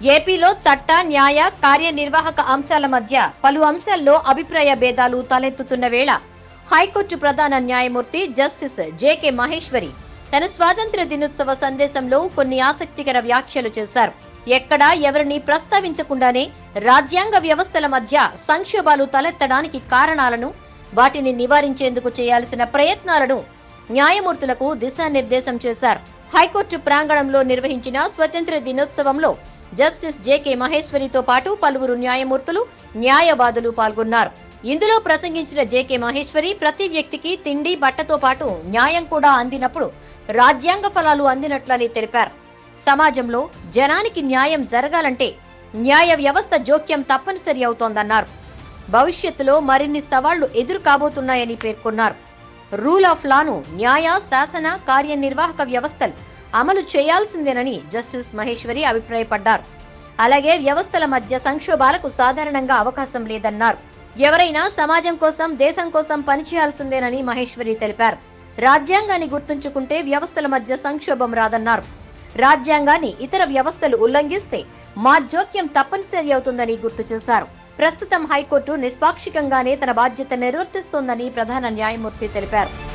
ఏపీలో చట్ట న్యాయ కార్యనిర్వాహక అంశాల మధ్య పలు అంశాల్లో అభిప్రాయ భేదాలు తలెత్తుతున్న వేళ హైకోర్టు ప్రధాన న్యాయమూర్తి జస్టిస్ జేకే మహేశ్వరి తన స్వాతంత్ర దినోత్సవ సందేశంలో కొన్ని ఆసక్తికర వ్యాఖ్యలు చేశారు ఎక్కడా ఎవరిని ప్రస్తావించకుండానే రాజ్యాంగ వ్యవస్థల మధ్య సంక్షోభాలు తలెత్తడానికి కారణాలను వాటిని నివారించేందుకు చేయాల్సిన ప్రయత్నాలను న్యాయమూర్తులకు దిశానిర్దేశం చేశారు హైకోర్టు ప్రాంగణంలో నిర్వహించిన స్వతంత్ర దినోత్సవంలో జస్టిస్ జేకే మహేశ్వరితో పాటు పలువురు న్యాయమూర్తులు న్యాయవాదులు పాల్గొన్నారు ఇందులో ప్రసంగించిన జేకే మహేశ్వరి ప్రతి వ్యక్తికి తిండి బట్టతో పాటు న్యాయం కూడా అందినప్పుడు రాజ్యాంగ ఫలాలు అందినట్లని తెలిపారు సమాజంలో జనానికి న్యాయం జరగాలంటే న్యాయ వ్యవస్థ జోక్యం తప్పనిసరి అవుతోందన్నారు భవిష్యత్తులో మరిన్ని సవాళ్లు ఎదురు కాబోతున్నాయని పేర్కొన్నారు రూల్ ఆఫ్ లాను న్యాయ శాసన కార్యనిర్వాహక వ్యవస్థలు అమలు చేయాల్సిందేనని జస్టిస్ మహేశ్వరి అభిప్రాయపడ్డారు అలాగే వ్యవస్థల మధ్య సంక్షోభాలకు సాధారణంగా అవకాశం లేదన్నారు ఎవరైనా సమాజం కోసం దేశం కోసం పనిచేయాల్సిందేనని మహేశ్వరి తెలిపారు రాజ్యాంగాన్ని గుర్తుంచుకుంటే వ్యవస్థల మధ్య సంక్షోభం రాదన్నారు రాజ్యాంగాన్ని ఇతర వ్యవస్థలు ఉల్లంఘిస్తే మా జోక్యం తప్పనిసరి అవుతుందని గుర్తు చేశారు ప్రస్తుతం హైకోర్టు నిష్పాక్షికంగానే తన బాధ్యత నిర్వర్తిస్తోందని ప్రధాన న్యాయమూర్తి తెలిపారు